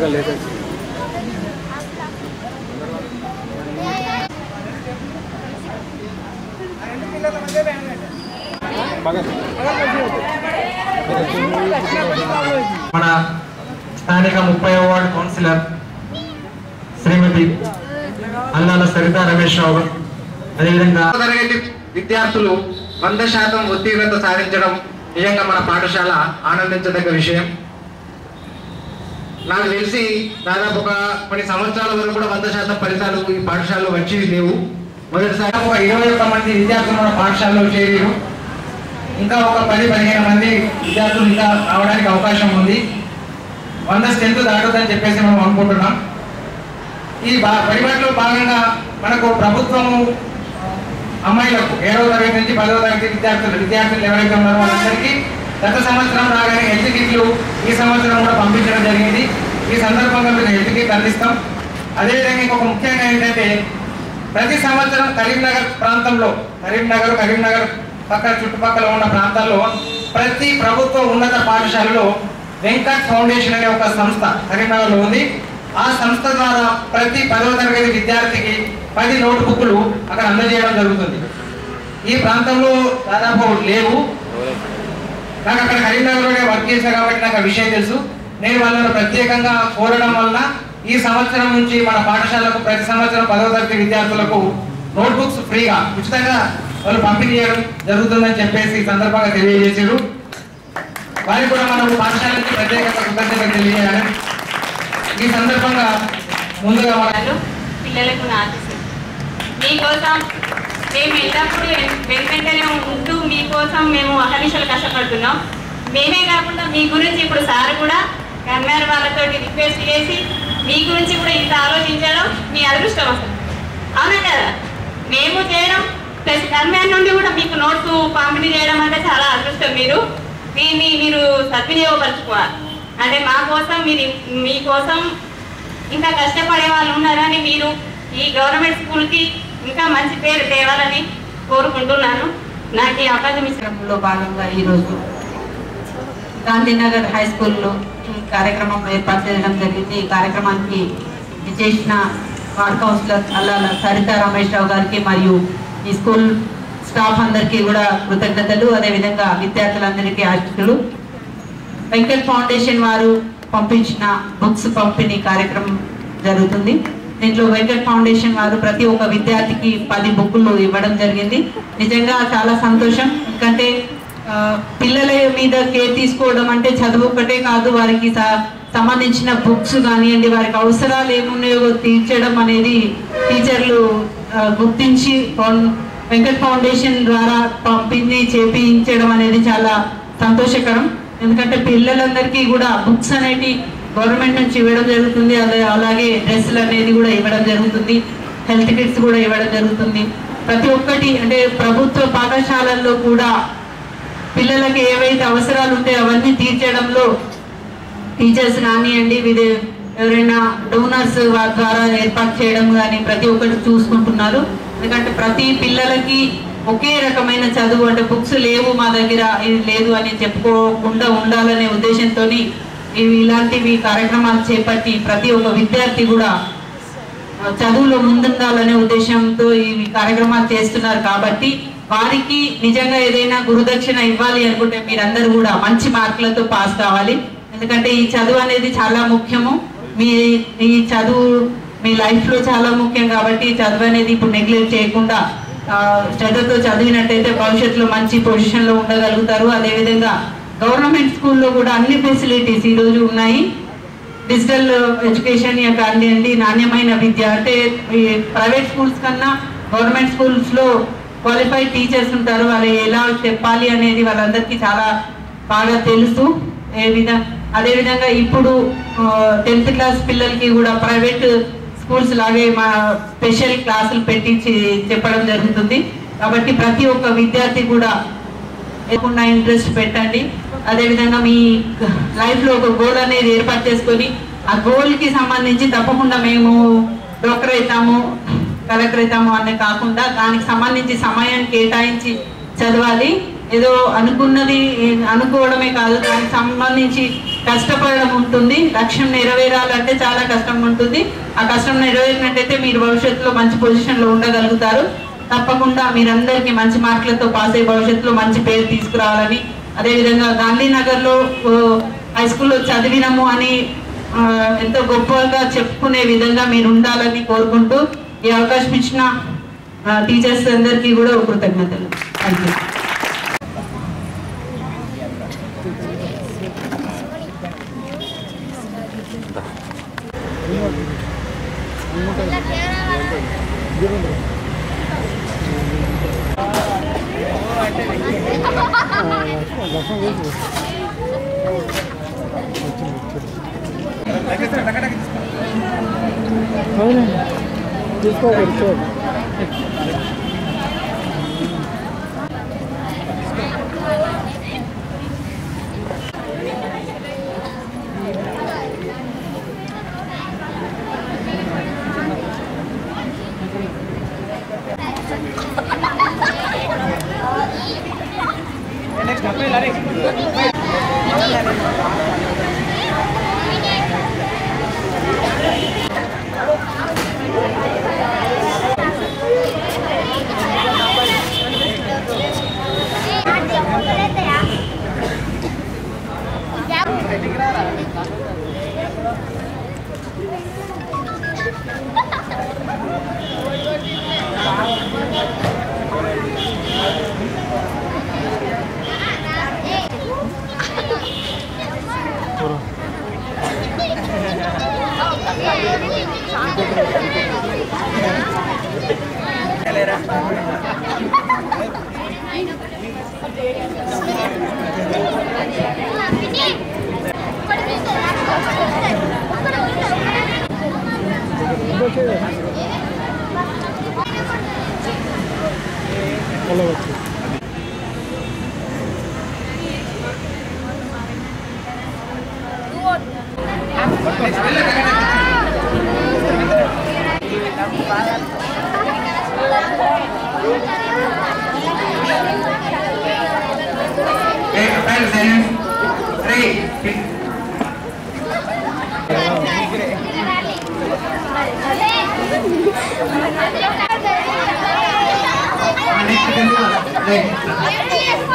లేదు మన స్థానిక ముప్పై వార్డు కౌన్సిలర్ శ్రీమతి అల్లాల సరిత రమేష్ రావు అదేవిధంగా తరగతి విద్యార్థులు వంద శాతం ఉత్తీర్ణత సాధించడం నిజంగా మన పాఠశాల ఆనందించదగ్గ విషయం నాకు తెలిసి దాదాపు ఒక కొన్ని సంవత్సరాల వరకు కూడా వంద శాతం ఫలితాలు ఈ పాఠశాలలో వచ్చి లేవు మొదటిసారి ఒక ఇరవై ఒక్క మంది విద్యార్థులు మన పాఠశాలలో చేరారు ఇంకా ఒక పది పదిహేను మంది విద్యార్థులు ఇంకా రావడానికి అవకాశం ఉంది వంద స్ట్రెంత్ దాటుదని చెప్పేసి మనం అనుకుంటున్నాం ఈ బా పరిపాటిలో భాగంగా మనకు ప్రభుత్వము అమ్మాయిలకు ఏడవ తరగతి నుంచి పదవ తరగతి విద్యార్థులు విద్యార్థులు ఎవరైతే ఉన్నారో వాళ్ళందరికీ గత సంవత్సరం రాగానే హెల్త్ కిట్లు ఈ సంవత్సరం కూడా పంపించడం జరిగింది ఈ సందర్భంగా మీకు హెల్త్ కిట్ అందిస్తాం అదేవిధంగా ఇంకొక ముఖ్యంగా ఏంటంటే ప్రతి సంవత్సరం కరీంనగర్ ప్రాంతంలో కరీంనగర్ కరీంనగర్ పక్క చుట్టుపక్కల ఉన్న ప్రాంతాల్లో ప్రతి ప్రభుత్వ ఉన్నత పాఠశాలలో వెంకట్ ఫౌండేషన్ అనే ఒక సంస్థ కరీంనగర్లో ఉంది ఆ సంస్థ ద్వారా ప్రతి పదవ తరగతి విద్యార్థికి పది నోట్ బుక్లు అక్కడ అందజేయడం జరుగుతుంది ఈ ప్రాంతంలో దాదాపు లేవు నాకు అక్కడ కరీంనగర్లోనే వర్క్ చేశా కాబట్టి నాకు ఆ విషయం తెలుసు నేను వాళ్ళని ప్రత్యేకంగా కోరడం వల్ల ఈ సంవత్సరం నుంచి మన పాఠశాలకు ప్రతి సంవత్సరం పదవ తరగతి విద్యార్థులకు నోట్బుక్స్ ఫ్రీగా ఉచితంగా వాళ్ళు పంపిణీ చేయడం జరుగుతుందని చెప్పేసి ఈ సందర్భంగా తెలియజేశారు వారికి కూడా మనం పాఠశాల నుంచి ప్రత్యేకంగా కృతజ్ఞతలు తెలియజేయాలి ఈ సందర్భంగా ముందుగా మన వాళ్ళు పిల్లలకు నాటిస్తారు మీకోసం మేము ఎల్లప్పుడూ వెంటనే ఉంటూ మీకోసం మేము అహర్నిశలు కష్టపడుతున్నాం మేమే కాకుండా మీ గురించి ఇప్పుడు సార్ కూడా కన్వీనర్ వాళ్ళతో రిక్వెస్ట్ చేసి మీ గురించి కూడా ఇంత ఆలోచించడం మీ అదృష్టం అసలు అవునా కదా మేము చేయడం ప్లస్ కన్వీనర్ నుండి కూడా మీకు నోట్స్ పంపిణీ చేయడం అంటే చాలా అదృష్టం మీరు దీన్ని మీరు సద్వినియోగపరచుకోవాలి అంటే మా కోసం మీరు మీకోసం ఇంకా కష్టపడే వాళ్ళు ఉన్నారని మీరు ఈ గవర్నమెంట్ స్కూల్కి ఇంకా మంచి పేరు తేవాలని కోరుకుంటున్నాను నాకు ఈ అవకాశం ఇచ్చిన కార్యక్రమంలో భాగంగా ఈరోజు గాంధీనగర్ హై స్కూల్లో ఈ కార్యక్రమం ఏర్పాటు చేయడం జరిగింది ఈ కార్యక్రమానికి విచ్చేసిన వార్డ్ కౌన్సిలర్ అల్లాల సరిత రమేష్ రావు గారికి మరియు ఈ స్కూల్ స్టాఫ్ అందరికీ కూడా కృతజ్ఞతలు అదేవిధంగా విద్యార్థులందరికీ ఆశిస్తులు వెంకట్ ఫౌండేషన్ వారు పంపించిన బుక్స్ పంపిణీ కార్యక్రమం జరుగుతుంది దీంట్లో వెంకట్ ఫౌండేషన్ వారు ప్రతి ఒక్క విద్యార్థికి పది బుక్కులు ఇవ్వడం జరిగింది నిజంగా చాలా సంతోషం ఎందుకంటే ఆ, పిల్లల మీద కేర్ తీసుకోవడం అంటే చదువు ఒక్కటే కాదు వారికి స- సంబంధించిన బుక్స్ కానివ్వండి వారికి అవసరాలు ఏమున్నాయో తీర్చడం అనేది టీచర్లు ఆ, గుర్తించి ఫౌన్- వెంకట్ ఫౌండేషన్ ద్వారా పంపిణీ చేపించడం అనేది చాలా సంతోషకరం ఎందుకంటే పిల్లలందరికీ కూడా బుక్స్ అనేటి గవర్నమెంట్ నుంచి ఇవ్వడం జరుగుతుంది అదే అలాగే డ్రెస్సులు అనేది కూడా ఇవ్వడం జరుగుతుంది హెల్త్ కిట్స్ కూడా ఇవ్వడం జరుగుతుంది ప్రతి ఒక్కటి అంటే ప్రభుత్వ పాఠశాలల్లో కూడా పిల్లలకి ఏవైతే అవసరాలు ఉంటాయో అవన్నీ తీర్చడంలో టీచర్స్ కానివ్వండి విదే ఎవరైనా డోనర్స్ వారి ద్వారా ఏర్పాటు చేయడం కానీ ప్రతి ఒక్కటి చూసుకుంటున్నారు ఎందుకంటే ప్రతి పిల్లలకి ఒకే రకమైన చదువు అంటే బుక్స్ లేవు మా దగ్గర ఇది లేదు అని చెప్పుకోకుండా ఉండాలనే ఉద్దేశంతో ఇవి ఇలాంటివి కార్యక్రమాలు చేపట్టి ప్రతి ఒక్క విద్యార్థి కూడా ఆ, చదువులో ముందుండాలనే ఉద్దేశంతో ఈ కార్యక్రమాలు చేస్తున్నారు కాబట్టి వారికి నిజంగా ఏదైనా గురుదక్షిణ ఇవ్వాలి అనుకుంటే మీరందరూ కూడా మంచి మార్కులతో పాస్ కావాలి ఎందుకంటే ఈ చదువు అనేది చాలా ముఖ్యము మీ ఈ చదువు మీ లైఫ్ లో చాలా ముఖ్యం కాబట్టి ఈ చదువు అనేది ఇప్పుడు నెగ్లెక్ట్ చేయకుండా ఆ, శ్రద్ధతో చదివినట్టయితే భవిష్యత్తులో మంచి పొజిషన్ లో ఉండగలుగుతారు అదేవిధంగా గవర్నమెంట్ స్కూల్లో కూడా అన్ని ఫెసిలిటీస్ ఈ రోజు ఉన్నాయి డిజిటల్ ఎడ్యుకేషన్ కానివ్వండి నాణ్యమైన విద్య అంటే ఈ ప్రైవేట్ స్కూల్స్ కన్నా గవర్నమెంట్ స్కూల్స్ లో క్వాలిఫైడ్ టీచర్స్ ఉంటారు వాళ్ళు ఎలా చెప్పాలి అనేది వాళ్ళందరికీ చాలా బాగా తెలుసు ఏ విధంగా అదేవిధంగా ఇప్పుడు టెన్త్ క్లాస్ పిల్లలకి కూడా ప్రైవేట్ స్కూల్స్ లాగే మా స్పెషల్ క్లాసులు పెట్టి చి- చెప్పడం జరుగుతుంది కాబట్టి ప్రతి ఒక్క విద్యార్థి కూడా లేకుండా ఇంట్రెస్ట్ పెట్టండి అదేవిధంగా మీ లైఫ్ లో ఒక గోల్ అనేది ఏర్పాటు చేసుకొని ఆ గోల్ కి సంబంధించి తప్పకుండా మేము డాక్టర్ అవుతాము కలెక్టర్ అవుతాము అనే కాకుండా దానికి సంబంధించి సమయాన్ని కేటాయించి చదవాలి ఏదో అనుకున్నది అనుకోవడమే కాదు దానికి సంబంధించి కష్టపడడం ఉంటుంది లక్ష్యం నెరవేరాలంటే చాలా కష్టం ఉంటుంది ఆ కష్టం నెరవేరినట్టయితే మీరు భవిష్యత్తులో మంచి పొజిషన్లో ఉండగలుగుతారు తప్పకుండా మీరందరికీ మంచి మార్కులతో పాస్ అయ్యి భవిష్యత్తులో మంచి పేరు తీసుకురావాలని అదేవిధంగా గాంధీనగర్లో ఓ, హై స్కూల్లో చదివినము అని ఆ, ఎంతో గొప్పగా చెప్పుకునే విధంగా మీరు ఉండాలని కోరుకుంటూ ఈ అవకాశం ఇచ్చిన ఆ, టీచర్స్ అందరికీ కూడా కృతజ్ఞతలు thank you Hey, friends, silence. Three. Next, continue. Right.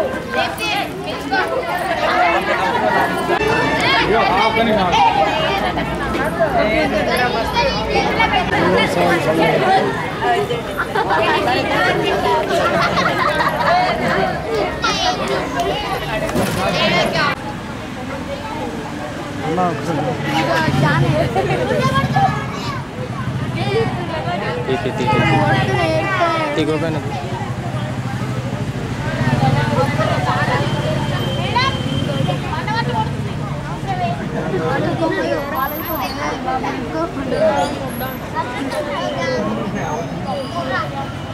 ठीक है ठीक है ठीक हो गया ना Thank you.